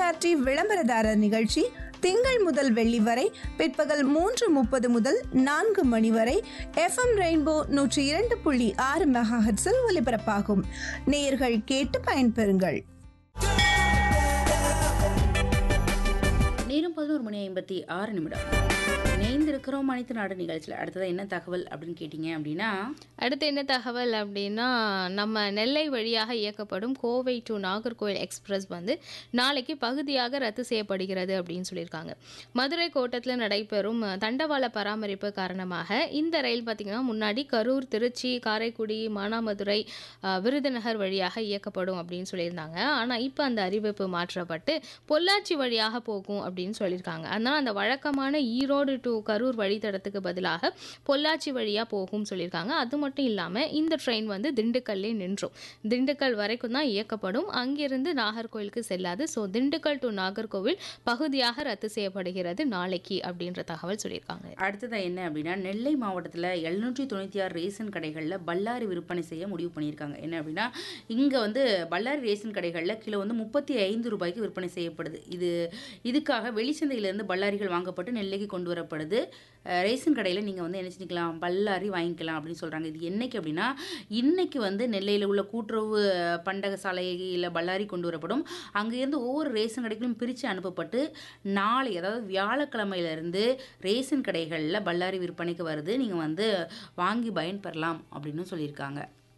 NCERT விளம்பரதாரர் நிகழ்ச்சி திங்கள் முதல் வெள்ளி வரை பிற்பகல் மூன்று முப்பது முதல் நான்கு மணி வரை எஃப்எம் ரெயின்போ நூற்றி இரண்டு புள்ளி ஆறு மெகாஹெட்ஸில் ஒலிபரப்பாகும் நேயர்கள் கேட்டு பயன்பெறுங்கள் நேரம் பதினோரு மணி ஐம்பத்தி ஆறு நிமிடம் இணைந்திருக்கிறோம் அனைத்து நாடு நிகழ்ச்சியில் அடுத்தது என்ன தகவல் அப்படின்னு கேட்டிங்க அப்படின்னா அடுத்து என்ன தகவல் அப்படின்னா நம்ம நெல்லை வழியாக இயக்கப்படும் கோவை டு நாகர்கோவில் எக்ஸ்பிரஸ் வந்து நாளைக்கு பகுதியாக ரத்து செய்யப்படுகிறது அப்படின்னு சொல்லியிருக்காங்க மதுரை கோட்டத்தில் நடைபெறும் தண்டவாள பராமரிப்பு காரணமாக இந்த ரயில் பார்த்திங்கன்னா முன்னாடி கரூர் திருச்சி காரைக்குடி மானாமதுரை அஹ், விருதுநகர் வழியாக இயக்கப்படும் அப்படின்னு சொல்லியிருந்தாங்க ஆனால் இப்போ அந்த அறிவிப்பு மாற்றப்பட்டு பொள்ளாச்சி வழியாக போகும் அப்படின்னு சொல்லியிருக்காங்க அதனால் அந்த வழக்கமான ஈரோடு டு கரூர் வழித்தடத்துக்கு பதிலாக பொள்ளாச்சி வழியாக போகும் சொல்லியிருக்காங்க அது மட்டும் இல்லாமல் இந்த ட்ரெயின் வந்து திண்டுக்கல்லே நின்றும் திண்டுக்கல் வரைக்கும் தான் இயக்கப்படும் அங்கிருந்து நாகர்கோவிலுக்கு செல்லாது ஸோ திண்டுக்கல் டு நாகர்கோவில் பகுதியாக ரத்து செய்யப்படுகிறது நாளைக்கு அப்படின்ற தகவல் சொல்லியிருக்காங்க அடுத்தது என்ன அப்படின்னா நெல்லை மாவட்டத்தில் எழுநூற்றி தொண்ணூற்றி ஆறு ரேஷன் கடைகளில் பல்லாரி விற்பனை செய்ய முடிவு பண்ணியிருக்காங்க என்ன அப்படின்னா இங்கே வந்து பல்லாரி ரேஷன் கடைகளில் கிலோ வந்து முப்பத்தி ஐந்து ரூபாய்க்கு விற்பனை செய்யப்படுது இது இதுக்காக வெளிச்சந்தையிலேருந்து பல்லாரிகள் வாங்கப்பட்டு நெல்லைக்கு கொண்டு வரப்படுது அஹ், ரேஷன் கடையில் நீங்கள் வந்து என்ன செஞ்சுக்கலாம் பல்லாரி வாங்கிக்கலாம் அப்படின்னு சொல்கிறாங்க இது என்னைக்கு அப்படின்னா இன்னைக்கு வந்து நெல்லையில் உள்ள கூட்டுறவு பண்டக சாலையில் பல்லாரி கொண்டு வரப்படும் அங்கேருந்து ஒவ்வொரு ரேஷன் கடைகளும் பிரித்து அனுப்பப்பட்டு நாளை அதாவது வியாழக்கிழமையிலேருந்து ரேஷன் கடைகளில் பல்லாரி விற்பனைக்கு வருது நீங்கள் வந்து வாங்கி பயன்பெறலாம் அப்படின்னு சொல்லியிருக்காங்க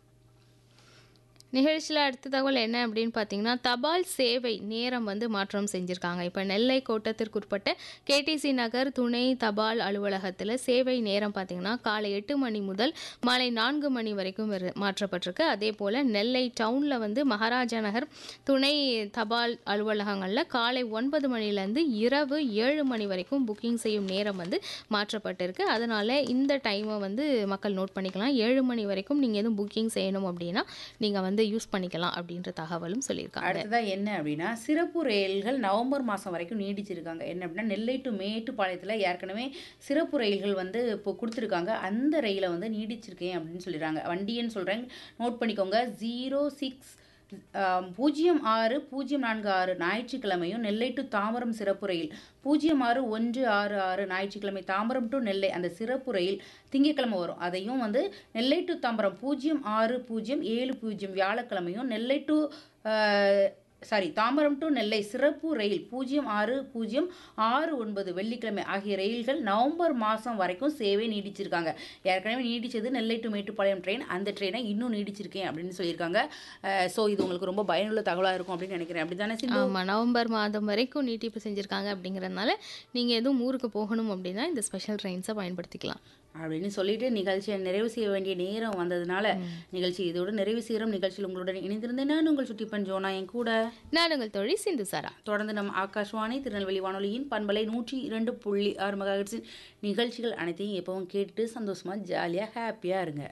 நிகழ்ச்சியில் அடுத்த தகவல் என்ன அப்படின்னு பார்த்தீங்கன்னா தபால் சேவை நேரம் வந்து மாற்றம் செஞ்சுருக்காங்க இப்போ நெல்லை கோட்டத்திற்குட்பட்ட கேடிசி நகர் துணை தபால் அலுவலகத்தில் சேவை நேரம் பார்த்தீங்கன்னா காலை எட்டு மணி முதல் மாலை நான்கு மணி வரைக்கும் இரு- மாற்றப்பட்டிருக்கு அதே போல் நெல்லை டவுனில் வந்து மகாராஜா நகர் துணை தபால் அலுவலகங்களில் காலை ஒன்பது மணிலேருந்து இரவு ஏழு மணி வரைக்கும் புக்கிங் செய்யும் நேரம் வந்து மாற்றப்பட்டிருக்கு அதனால் இந்த டைமை வந்து மக்கள் நோட் பண்ணிக்கலாம் ஏழு மணி வரைக்கும் நீங்கள் எதுவும் புக்கிங் செய்யணும் அப்படின்னா நீங்கள் வந்து யூஸ் பண்ணிக்கலாம் அப்படின்ற தகவலும் சொல்லியிருக்காங்க அடுத்ததா என்ன அப்படின்னா சிறப்பு ரயில்கள் நவம்பர் மாதம் வரைக்கும் நீடிச்சிருக்காங்க என்ன அப்படின்னா நெல்லை டு மேட்டுப்பாளையத்தில் ஏற்கனவே சிறப்பு ரயில்கள் வந்து இப்போ கொடுத்துருக்காங்க அந்த ரயிலை வந்து நீடிச்சிருக்கேன் அப்படின்னு சொல்லிடுறாங்க வண்டின்னு சொல்கிறேன் நோட் பண்ணிக்கோங்க ஜீரோ சிக்ஸ் பூஜ்ஜியம் ஆறு பூஜ்ஜியம் நான்கு ஆறு ஞாயிற்றுக்கிழமையும் நெல்லை டு தாம்பரம் சிறப்பு ரயில் பூஜ்ஜியம் ஆறு ஒன்று ஆறு ஆறு ஞாயிற்றுக்கிழமை தாம்பரம் டு நெல்லை அந்த சிறப்பு ரயில் திங்கட்கிழமை வரும் அதையும் வந்து நெல்லை டு தாம்பரம் பூஜ்ஜியம் ஆறு பூஜ்ஜியம் ஏழு பூஜ்ஜியம் வியாழக்கிழமையும் Nellai to sorry Tambaram to Nellai சிறப்பு ரயில் பூஜ்ஜியம் ஆறு பூஜ்ஜியம் ஆறு ஒன்பது வெள்ளிக்கிழமை ஆகிய ரயில்கள் நவம்பர் மாதம் வரைக்கும் சேவை நீடிச்சிருக்காங்க ஏற்கனவே நீடிச்சது நெல்லை டு மேட்டுப்பாளையம் ட்ரெயின் அந்த ட்ரெயினை இன்னும் நீடிச்சிருக்கேன் அப்படின்னு சொல்லியிருக்காங்க ஸோ இது உங்களுக்கு ரொம்ப பயனுள்ள தகவலாக இருக்கும் அப்படின்னு நினைக்கிறேன் அப்படி தானே சிந்து ஆமாம் நவம்பர் மாதம் வரைக்கும் நீட்டிப்பு செஞ்சுருக்காங்க அப்படிங்கிறதுனால நீங்கள் எதுவும் ஊருக்கு போகணும் அப்படின்னா இந்த ஸ்பெஷல் ட்ரெயின்ஸை பயன்படுத்திக்கலாம் அப்படின்னு சொல்லிட்டு நிகழ்ச்சியை நிறைவு செய்ய வேண்டிய நேரம் வந்ததுனால நிகழ்ச்சி இதோட நிறைவு செய்கிறோம் நிகழ்ச்சியில் உங்களுடன் இணைந்திருந்தேன் நான் உங்கள் சுட்டிப்பன் ஜோனா என் கூட நான் உங்கள் தொழில் சிந்து சாரா தொடர்ந்து நம் ஆகாஷ்வாணி திருநெல்வேலி வானொலியின் பண்பலை நூற்றி இரண்டு புள்ளி ஆறு மெகாஹெர்ட்ஸின் நிகழ்ச்சிகள் அனைத்தையும் எப்பவும் கேட்டுட்டு சந்தோஷமா ஜாலியாக ஹாப்பியாக இருங்க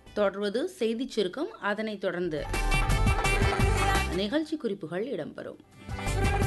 தொடர்வது செய்திச் சுருக்கம் அதனைத் தொடர்ந்து நிகழ்ச்சி குறிப்புகள் இடம்பெறும்